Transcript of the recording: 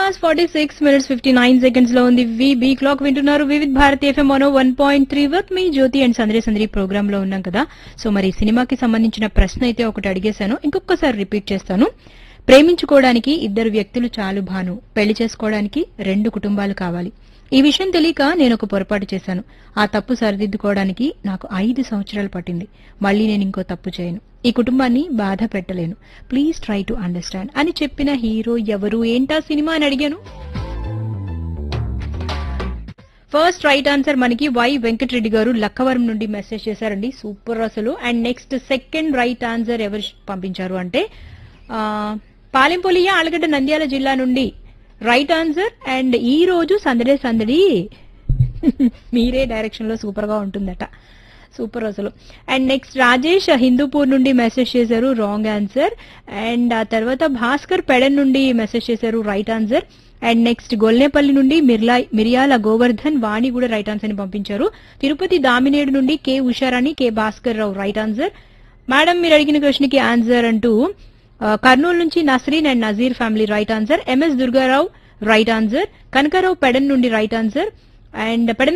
hours forty six minutes fifty nine seconds లో ఉంది బీ క్లాక్ వింటున్నారు వివిధ్ భారతి ఎఫ్ఎం మనో వన్ పాయింట్ త్రీ వర్త్ మీ జ్యోతి అండ్ సందరి సందరి ప్రోగ్రామ్ లో ఉన్నాం కదా సో మరి ఈ సినిమాకి సంబంధించిన ప్రశ్న అయితే ఒకటి అడిగేశాను ఇంకొకసారి రిపీట్ చేస్తాను ప్రేమించుకోవడానికి ఇద్దరు వ్యక్తులు చాలు భాను పెళ్లి చేసుకోవడానికి రెండు కుటుంబాలు కావాలి ఈ విషయం తెలియక నేను ఒక పొరపాటు చేశాను ఆ తప్పు సరిదిద్దుకోవడానికి నాకు ఐదు సంవత్సరాలు పట్టింది మళ్ళీ నేను ఇంకో తప్పు చేయను ఈ కుటుంబాన్ని బాధ పెట్టలేను ప్లీజ్ ట్రై టు అండర్స్టాండ్ అని చెప్పిన హీరో ఎవరు ఏంటా సినిమా అని అడిగాను ఫస్ట్ రైట్ ఆన్సర్ మనకి వై వెంకటరెడ్డి గారు లక్కవరం నుండి మెసేజ్ చేశారండి సూపర్ అసలు and next second right answer ఎవరు పంపించారు అంటే ఆ, పాలెంపొలియ ఆలగడ్డ నంద్యాల జిల్లా నుండి రైట్ ఆన్సర్ అండ్ ఈ రోజు సందడే సందడి మీరే డైరెక్షన్ లో సూపర్ గా ఉంటుందట సూపర్ అసలు అండ్ నెక్స్ట్ రాజేష్ హిందూపూర్ నుండి మెసేజ్ చేశారు రాంగ్ ఆన్సర్ అండ్ ఆ తర్వాత భాస్కర్ పెడన్ నుండి మెసేజ్ చేశారు right answer and next Golnepalli నుండి మిర్లా మిరియాల గోవర్ధన్ వాణి కూడా రైట్ ఆన్సర్ ని పంపించారు తిరుపతి దామినేడు నుండి K Usharani K Bhaskar Rao right answer madam మీరు అడిగిన క్వశ్చన్ కి ఆన్సర్ అంటూ ఆ, కర్నూలు నుంచి Nasreen and Nazeer family right answer MS Durgarao right answer Kanakarao Pedana నుండి రైట్ ఆన్సర్ అండ్ పెడన